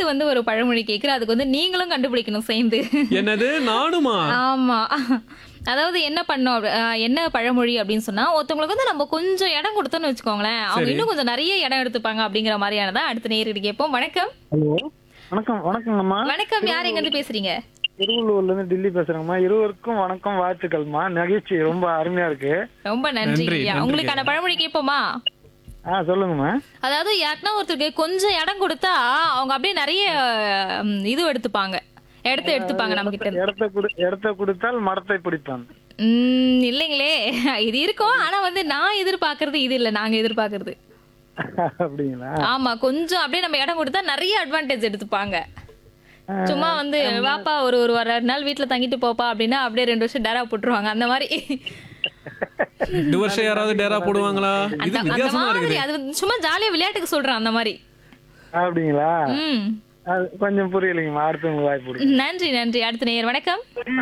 வந்து ஒரு பழமொழி கேக்குறேன் அதுக்கு வந்து நீங்களும் கண்டுபிடிக்கணும் சேர்ந்து என்னது நானுமா ஆமா அதாவது என்ன பண்ணோம் அப்படி- ஆஹ் என்ன பழமொழி அப்படின்னு சொன்னா ஒருத்தவங்களுக்கு வந்து நம்ம கொஞ்சம் இடம் கொடுத்தோம்னு வச்சுக்கோங்களேன் அவங்க சரி. இன்னும் கொஞ்சம் நிறைய இடம் எடுத்துப்பாங்க அப்படிங்கிற மாதிரியானதான் அடுத்த நேரடி கேட்போம் வணக்கம் ஹலோ வணக்கம் வணக்கங்கம்மா வணக்கம் யார் எங்க இருந்து பேசுறீங்க திருவள்ளூர்ல இருந்து டில்லி பேசுறேங்கம்மா இருவருக்கும் வணக்கம் வாழ்த்துக்கள்மா நகைச்சி ரொம்ப அருமையா இருக்கு ரொம்ப நன்றி நன்றி, ஐயா. நன்றி. உங்களுக்கான பழமொழி கேட்போமா ஆ சொல்லுங்கம்மா அதாவது யாருன்னா ஒருத்தருக்கு கொஞ்சம் இடம் கொடுத்தா அவங்க அப்படியே நிறைய ம், இது எடுத்துப்பாங்க இடத்த எடுத்துப்பாங்க நம்ம கிட்ட இருந்து. இடத்த குடு இடத்த கொடுத்தால் மரத்தை பிடிப்பான் ம், இல்லைங்களே இது இருக்கும் ஆனா வந்து நான் எதிர்பார்க்கறது இது இல்ல நாங்க எதிர்பார்க்கறது அப்படிங்களா ஆமா கொஞ்சம் அப்படியே நம்ம இடம் கொடுத்தா நிறைய அட்வான்டேஜ் எடுத்துப்பாங்க சும்மா வந்து வாப்பா ஒரு ஒரு ஒரு ரெண்டு நாள் வீட்ல தங்கிட்டு போப்பா அப்படின்னா அப்படியே ரெண்டு வருஷம் டேரா போட்டுருவாங்க அந்த மாதிரி ரெண்டு வருஷம் யாராவது டேரா போடுவாங்களா இது அந்த அந்த வித்தியாசமா மாதிரி இருக்குது அது வந்து சும்மா ஜாலியா விளையாட்டுக்கு சொல்றேன் அந்த மாதிரி அப்படிங்களா ம் அது கொஞ்சம் புரியலைங்கம்மா அடுத்தவங்க வாய்ப்பு கொடுங்க நன்றி நன்றி அடுத்த நேயர் வணக்கம்